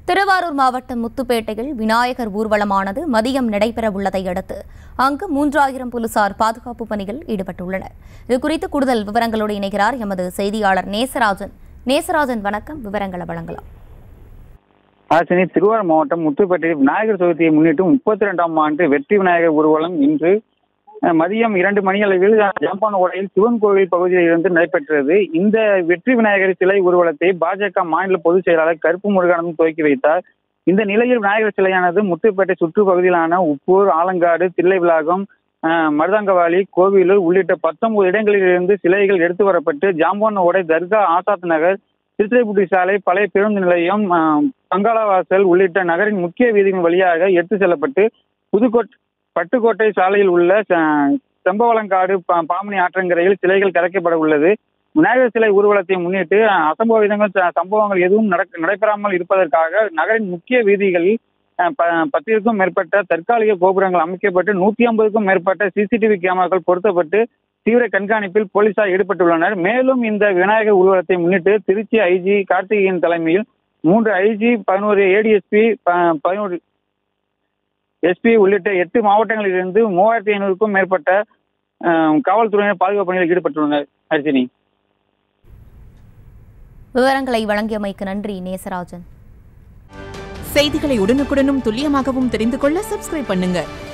திருவாரூர் மாவட்டம் முத்துப்பேட்டையில் விநாயகர் ஊர்வலமானது மதியம் நடைபெறவுள்ளதை அடுத்து அங்கு மூன்றாயிரம் போலீசார் பாதுகாப்பு பணியில் ஈடுபட்டுள்ளனர் இதுகுறித்து கூடுதல் விவரங்களோடு இணைகிறார் எமது செய்தியாளர் நேசராஜன் நேசராஜன் வணக்கம் விவரங்களை வழங்கலாம் ஆசினி திருவாரூர் மாவட்டம் முத்துப்பேட்டையில் விநாயகர் சதுர்த்தியை முன்னிட்டு முப்பத்தி ரெண்டாம் ஆண்டு வெற்றி விநாயகர் ஊர்வலம் இன்று அஹ், மதியம் இரண்டு மணி அளவில் ஜம்பான் ஓடையில் சிவன் கோவில் பகுதியில் இருந்து நடைபெற்றது இந்த வெற்றி விநாயகர் சிலை ஊர்வலத்தை பாஜக மாநில பொதுச் செயலாளர் கருப்பு முருகானந்தம் துவக்கி வைத்தார் இந்த நிலையில் விநாயகர் சிலையானது முத்துப்பேட்டை சுற்று பகுதியிலான உப்பூர் ஆலங்காடு தில்லைவிளாகம் அஹ், மருதங்கவாளி கோவிலூர் உள்ளிட்ட பத்தொன்பது இடங்களில் இருந்து சிலைகள் எடுத்து வரப்பட்டு ஜாம்பான் ஓடை தர்கா ஆசாத் நகர் திருத்துறைப்பூண்டி சாலை பழைய பேருந்து நிலையம் ஆஹ், பங்காளவாசல் உள்ளிட்ட நகரின் முக்கிய வீதிகள் வழியாக எடுத்து செல்லப்பட்டு புதுக்கோட்டை பட்டுக்கோட்டை சாலையில் உள்ள ச- செம்பவளங்காடு பா- பாமணி ஆற்றங்கரையில் சிலைகள் கரைக்கப்பட உள்ளது விநாயகர் சிலை ஊர்வலத்தை முன்னிட்டு அஹ், அசம்பாவிதங்கள் ச- சம்பவங்கள் எதுவும் நடக்க நடைபெறாமல் இருப்பதற்காக நகரின் முக்கிய வீதிகளில் அஹ், ப- பத்திற்கும் மேற்பட்ட தற்காலிக கோபுரங்கள் அமைக்கப்பட்டு நூத்தி ஐம்பதுக்கும் மேற்பட்ட சிசிடிவி கேமராக்கள் பொருத்தப்பட்டு தீவிர கண்காணிப்பில் போலீசார் ஈடுபட்டுள்ளனர் மேலும் இந்த விநாயகர் ஊர்வலத்தை முன்னிட்டு திருச்சி ஐஜி கார்த்திகேயன் தலைமையில் மூன்று ஐஜி பதினோரு ஏடிஎஸ்பி பதினோரு எஸ்பி உள்ளிட்ட எட்டு மாவட்டங்களில் இருந்து மூவாயிரத்தி ஐநூறுக்கும் மேற்பட்ட அஹ், காவல்துறையினர் பாதுகாப்பு பணியில் ஈடுபட்டுள்ளனர் அர்ஜினி விவரங்களை வழங்கியமைக்கு நன்றி நேசராஜன் செய்திகளை உடனுக்குடனும் துல்லியமாகவும் தெரிந்து கொள்ள சப்ஸ்கிரைப் பண்ணுங்க